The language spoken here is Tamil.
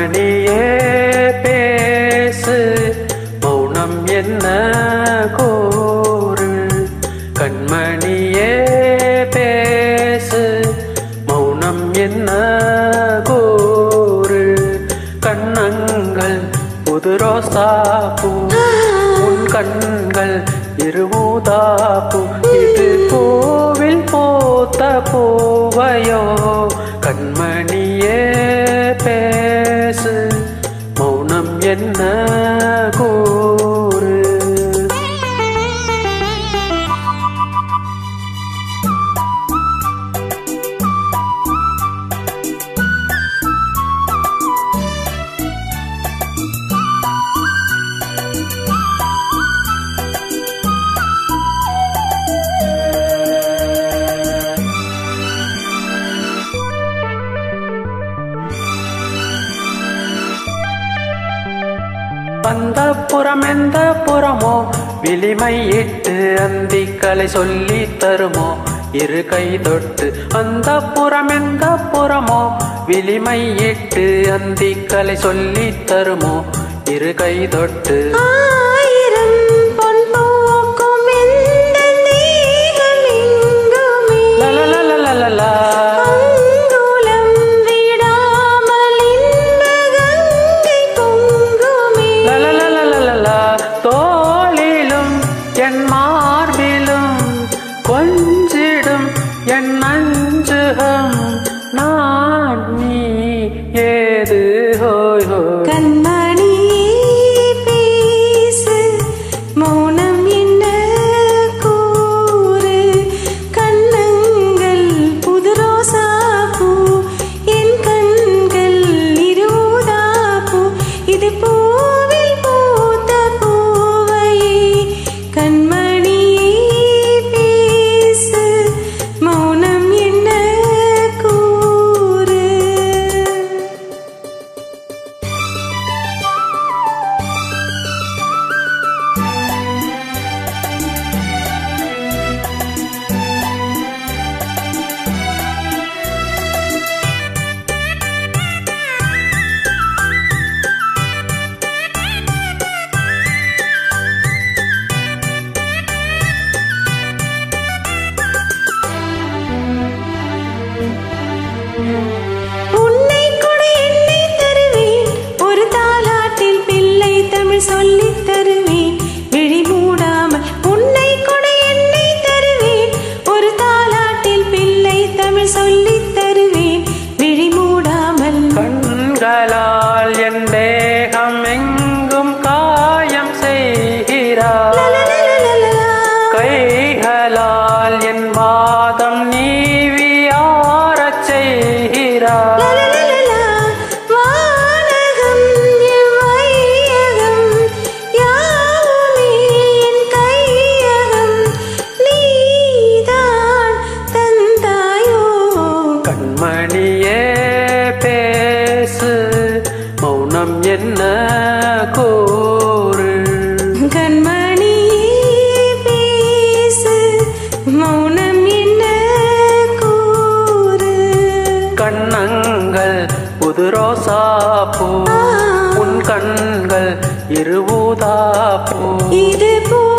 கண்மணியே பேசு மௌனம் என்ன கோரு கண்மணியே பேசு மௌனம் என்ன கோரு கண்ணங்கள் புது ரோசா பூ உன் கண்கள் இருபூதா பூ இது பூவில் போத்த பூவையோ கண்மணியே பேசு மௌனம் என்ன கூறு அந்த புறம் எந்த புறமோ விளிமையிட்டு அந்திக்கலை சொல்லி தருமோ இரு கை தொட்டு அந்த புறம் எந்த புறமோ விளிமையிட்டு அந்திக்கலை சொல்லி தருமோ இரு கை தொட்டு ஆயிரம் பொன் பூக்கும் எந்த தேகமெங்குமே லலலலலலலா. அங்குலம் விடாமல் இன்பகங்கை பொங்குமே லலலலலலலா. தோளிலும் என் மார்பிலும் கொஞ்சிடும் என் நஞ்சுகம் நான் நீ ஏது ஹோய் ஹோய் கண்மணி பேசு மௌனம் என்ன கூறு கண்ணங்கள் புது ரோசா பூ என் கண்கள் இருதா பூ இது பூவில் பூத்த பூவையே கண்மணி பேசு மௌனம் என்ன கூறு உன்னை கூட என்னை தருவேன் ஒரு தாலாட்டில் பிள்ளை தமிழ் சொல்லித் தருவேன் விழி மூடாமல் உன்னை கூட என்னை தருவேன் ஒரு தாலாட்டில் பிள்ளை தமிழ் சொல்லித் தருவேன் விழி மூடாமல் கண்களால் என் தேகம் எங்கும் காயம் செய்கிறார் லலலலலலா. கைகளால் என் பாதம் நீவியாரச் செய்கிறார் லலலலலா. வானகம் என் வையகம் யாவுமே என் கையகம் நீதான் தந்தாயோ கண்மணியே பேசு மௌனம் என்ன கூறு கண்மணி பேசு மௌனம் என்ன கூறு கண்ணங்கள் புது ரோசா பூ உன் கண்கள் இருபூதா பூ இது போ